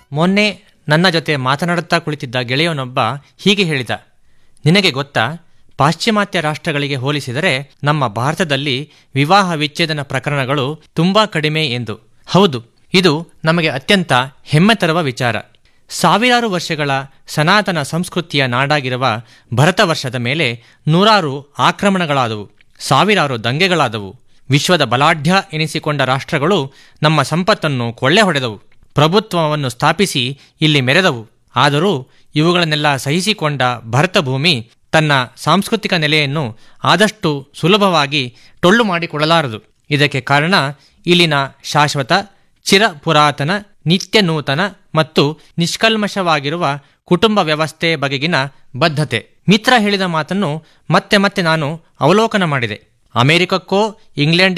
ಮೊನ್ನೆ ನನ್ನ ಜೊತೆ ಮಾತನಾಡುತ್ತಾ ಕುಳಿತಿದ್ದ ಗೆಳೆಯನೊಬ್ಬ ಹೀಗೆ ಹೇಳಿದ ನಿನಗೆ ಗೊತ್ತಾ ಪಾಶ್ಚಿಮಾತ್ಯ ರಾಷ್ಟ್ರಗಳಿಗೆ ಹೋಲಿಸಿದರೆ ನಮ್ಮ ಭಾರತದಲ್ಲಿ ವಿವಾಹ ವಿಚ್ಛೇದನ ಪ್ರಕರಣಗಳು ತುಂಬಾ ಕಡಿಮೆ ಎಂದು ಹೌದು ಇದು ನಮಗೆ ಅತ್ಯಂತ ಹೆಮ್ಮೆ ತರುವ ವಿಚಾರ ಸಾವಿರಾರು ವರ್ಷಗಳ ಸನಾತನ ಸಂಸ್ಕೃತಿಯ ನಾಡಾಗಿರುವ ಭರತ ವರ್ಷದ ಮೇಲೆ ನೂರಾರು ಆಕ್ರಮಣಗಳಾದವು ಸಾವಿರಾರು ದಂಗೆಗಳಾದವು ವಿಶ್ವದ ಬಲಾಢ್ಯ ಎನಿಸಿಕೊಂಡ ರಾಷ್ಟ್ರಗಳು ನಮ್ಮ ಸಂಪತ್ತನ್ನು ಕೊಳ್ಳೆ ಹೊಡೆದವು ಪ್ರಭುತ್ವವನ್ನು ಸ್ಥಾಪಿಸಿ ಇಲ್ಲಿ ಮೆರೆದವು ಆದರೂ ಇವುಗಳನ್ನೆಲ್ಲ ಸಹಿಸಿಕೊಂಡ ಭರತ ಭೂಮಿ ತನ್ನ ಸಾಂಸ್ಕೃತಿಕ ನೆಲೆಯನ್ನು ಆದಷ್ಟು ಸುಲಭವಾಗಿ ಟೊಳ್ಳು ಮಾಡಿಕೊಳ್ಳಲಾರದು ಇದಕ್ಕೆ ಕಾರಣ ಇಲ್ಲಿನ ಶಾಶ್ವತ ಚಿರ ಪುರಾತನ ನಿತ್ಯ ನೂತನ ಮತ್ತು ನಿಷ್ಕಲ್ಮಶವಾಗಿರುವ ಕುಟುಂಬ ವ್ಯವಸ್ಥೆ ಬಗೆಗಿನ ಬದ್ಧತೆ ಮಿತ್ರ ಹೇಳಿದ ಮಾತನ್ನು ಮತ್ತೆ ಮತ್ತೆ ನಾನು ಅವಲೋಕನ ಮಾಡಿದೆ ಅಮೆರಿಕಕ್ಕೋ ಇಂಗ್ಲೆಂಡ್